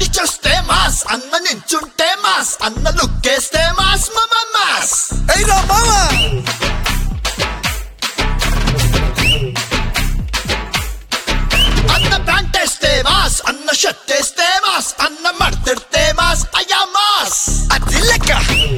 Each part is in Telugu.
నడిచొస్తే మాస్ అన్న నించుంటే మాస్ అన్న లుక్కేస్తే మాస్ మమ మాస్ ఏయ్ రా మామా అన్న ప్యాంట్ వేస్తే మాస్ అన్న షర్ట్ వేస్తే మాస్ అన్న మడతెడితే మాస్ అయ్యా మాస్ అది లెక్క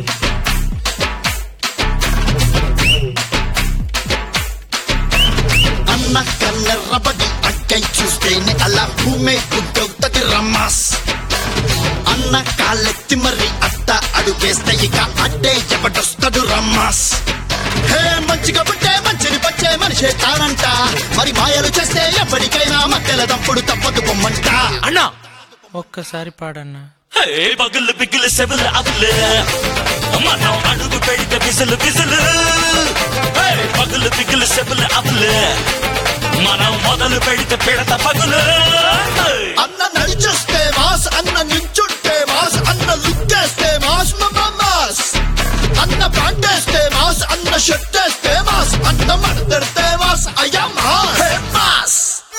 అన్న కన్నెర్రబడి అక్కై చూస్తేనే అలా భూమే గుడ్డవుతది రమ్మాస్ అన్న కాళ్ళెత్తి మరి అత్త అడుగేస్తే ఇక అడ్డే ఎవడొస్తాడు రమ్మాస్ హే మంచిగా పుట్టే మంచిని పచ్చే మనిషే తానంట మరి మాయలు చేస్తే ఎప్పటికైనా మధ్యల తప్పుడు తప్పదు పొమ్మంట అన్నా ఒక్కసారి పాడన్నా హే పగులు పిగులు సెబులు అబులు మనం అడుగు పెడితే బిసులు బిసులు హే పగులు పిగులు సెబులు అబులు మనం మొదలు పెడితే పిడత పగులు హే! అన్న నడిచొస్తే మాస్ అన్న నించుంటే మాస్ అన్న లుక్కేస్తే మాస్ మమ మాస్ అన్న ప్యాంట్ వేస్తే మాస్ అన్న షర్ట్ వేస్తే మాస్ అన్న మడతెడితే మాస్ అయ్యా మాస్ హే మాస్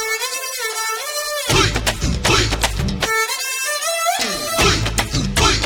హుయ్, హుయ్. హుయ్, హుయ్.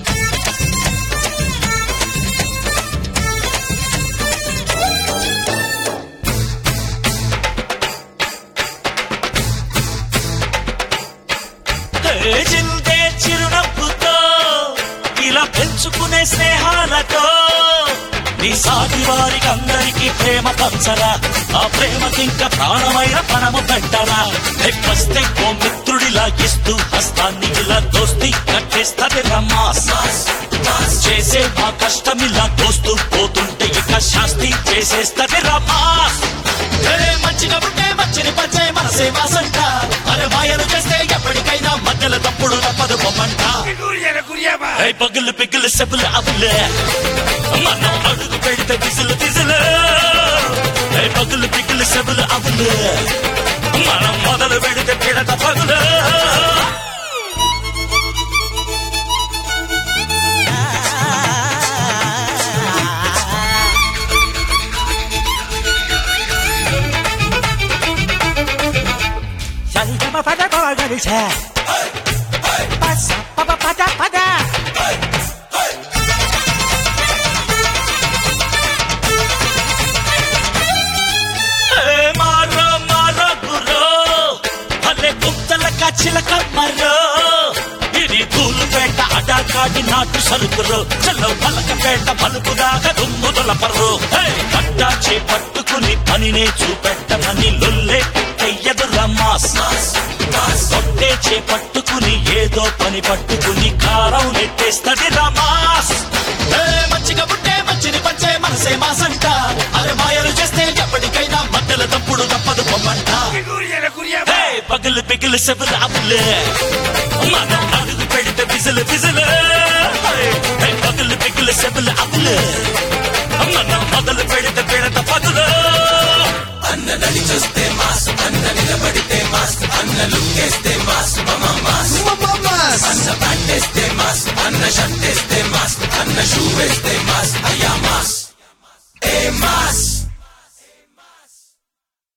హే జిందే చిరునవ్వుతో ఇలా పెంచుకునే స్నేహాలతో నీ సాటి వారికి అందరికీ ప్రేమ పంచరా ఆ ప్రేమకి ఇంకా ప్రాణమైన పణము పెట్టరా నెప్పస్తే ఓ మిత్రుడిలా ఇస్తూ హస్తాన్ని ఇలా దోస్తి కట్టేస్తది రమ్మాస్ చేసే మా కష్టం ఇలా దోస్తూ పోతుంటే ఇక శాస్తి చేసేస్తది రమ్మాస్ హే మంచిగా పుట్టే మంచిని పచ్చే మనసే మాసంట అరే మాయలు చేస్తే ఎప్పటికైనా మధ్యలో తప్పుడు తప్పదు పొమ్మంట ఐ పగులు పిగులు సెబులు అబులు మనం అడుగు పెడితే బిసులు బిసులు ఐ పగులు పిగులు సెబులు అబులు మనం మొదలు పెడితే పిడత పగులు సంగమ పద గొలిస పస పద పద పద ఏ మారో మారో గురో భలే కుత్తల కచ్చిల కమ్మరో ఇది పూలుపేట అడాకాడి నాటు సరుకురు చల్లో పలకపేట పలుపు దాకా దుమ్ము దొలపరు పట్టాచి పట్టుకుని పనినే చూపెట్టమని లొల్లే చెయ్యదు రమ్మాస్ కొట్టే చేపట్టుకుని ఏదో పని పట్టుకుని కారం నెట్టేస్తది రమాస్ హే మంచిగా పుట్టే మంచిని పచ్చే మనసే మాసంట అరే మాయలు చేస్తే ఎప్పటికైనా మధ్యలో తప్పుడు తప్పదు పొమ్మంట హే పగులు పిగులు సెబులు అబులు మనం అడుగు పెడితే బిజులు బిజులు హే పగులు పిగులు సెబులు అబులు మనం మొదలు పెడితే పిడత పగులు అన్న నడిచొస్తే మాస్ అన్న నిలబడితే మాస్ అన్న లుక్కేస్తే మాస్ మమ మాస్ అన్న ప్యాంట్ వేస్తే మాస్ అన్న షర్ట్ వేస్తే మాస్ అన్న షూ వేస్తే మాస్ అయ్యా మాస్ ఏ మాస్